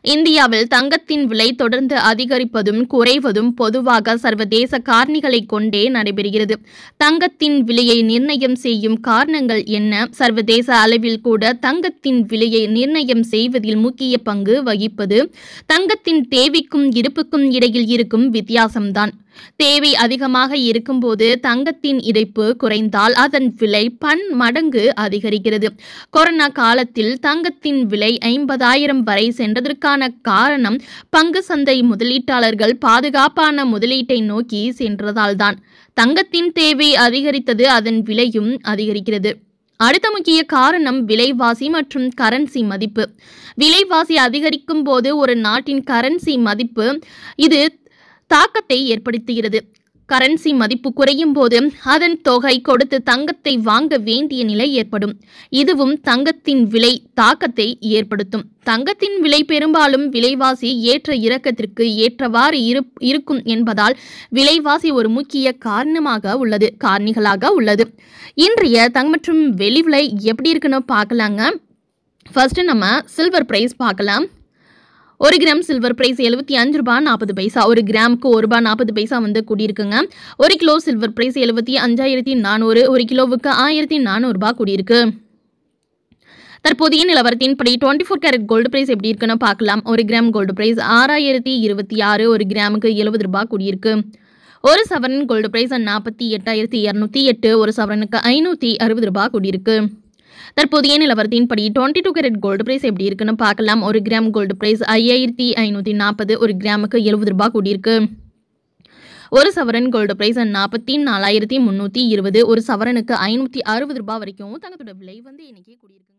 இந்தியாவில் தங்கத்தின் விலை தொடர்ந்து அதிகரிப்பதும் குறைவதும் பொதுவாக சர்வதேச காரணிகளை கொண்டே நடைபெறுகிறது தங்கத்தின் விலையை நிர்ணயம் செய்யும் காரணங்கள் என்ன சர்வதேச அளவில் கூட தங்கத்தின் விலையை நிர்ணயம் செய்வதில் முக்கிய பங்கு வகிப்பது தங்கத்தின் தேவைக்கும் இருப்புக்கும் இடையில் இருக்கும் வித்தியாசம்தான் தேவை அதிகமாக இருக்கும்போது தங்கத்தின் இறைப்பு குறைந்தால் அதன் விலை பன் மடங்கு அதிகரிக்கிறது கொரோனா காலத்தில் தங்கத்தின் விலை ஐம்பதாயிரம் வரை சென்றதற்கான காரணம் பங்கு சந்தை முதலீட்டாளர்கள் பாதுகாப்பான முதலீட்டை நோக்கி சென்றதால்தான் தங்கத்தின் தேவை அதிகரித்தது அதன் விலையும் அதிகரிக்கிறது அடுத்த முக்கிய காரணம் விலைவாசி மற்றும் கரன்சி மதிப்பு விலைவாசி அதிகரிக்கும் போது ஒரு நாட்டின் கரன்சி மதிப்பு இது தாக்கத்தை ஏற்படுத்துகிறது கரன்சி மதிப்பு குறையும் போது அதன் தொகை கொடுத்து தங்கத்தை வாங்க வேண்டிய நிலை ஏற்படும் இதுவும் தங்கத்தின் விலை தாக்கத்தை ஏற்படுத்தும் தங்கத்தின் விலை பெரும்பாலும் விலைவாசி ஏற்ற இறக்கத்திற்கு ஏற்றவாறு இரு இருக்கும் என்பதால் விலைவாசி ஒரு முக்கிய காரணமாக உள்ளது காரணிகளாக உள்ளது இன்றைய தங்கம் மற்றும் வெளி விலை எப்படி இருக்குன்னு பார்க்கலாங்க ஃபர்ஸ்ட் நம்ம சில்வர் பிரைஸ் பார்க்கலாம் ஒரு கிராம் சில்வர் பிரைஸ் எழுபத்தி அஞ்சு ரூபாய் நாற்பது பைசா ஒரு கிராமுக்கு ஒரு ரூபாய் நாற்பது பைசா வந்து கூடியிருக்குங்க ஒரு கிலோ சில்வர் பிரைஸ் எழுபத்தி அஞ்சாயிரத்தி நானூறு ஒரு கிலோவுக்கு ஆயிரத்தி நானூறுபா கூடியிருக்கு தற்போதைய நிலவரத்தின்படி twenty four carat gold price எப்படி இருக்குன்னு பார்க்கலாம் ஒரு கிராம் கோல்டு பிரைஸ் ஆறாயிரத்தி இருபத்தி ஆறு ஒரு கிராமுக்கு எழுபது ரூபாய் கூடியிருக்கு ஒரு சவரன் கோல்டு பிரைஸ் நாற்பத்தி எட்டாயிரத்தி இரநூத்தி எட்டு ஒரு சவரனுக்கு ஐநூற்றி அறுபது ரூபாய் கூடியிருக்கு தற்போதைய நிலவரத்தின்படி twenty two carat gold price எப்படி இருக்குன்னு பார்க்கலாம் ஒரு கிராம் கோல்டு பிரைஸ் ஐயாயிரத்தி ஐநூற்றி நாற்பது ஒரு கிராமுக்கு எழுபது ரூபாய் கூடியிருக்கு ஒரு சவரன் கோல்டு பிரைஸ் நாற்பத்தி நாலாயிரத்தி முந்நூற்றி இருபது ஒரு சவரனுக்கு ஐநூற்றி அறுபது ரூபாய் வரைக்கும் தங்கத்தோட விலை வந்து இன்னைக்கு கூடியிருக்கு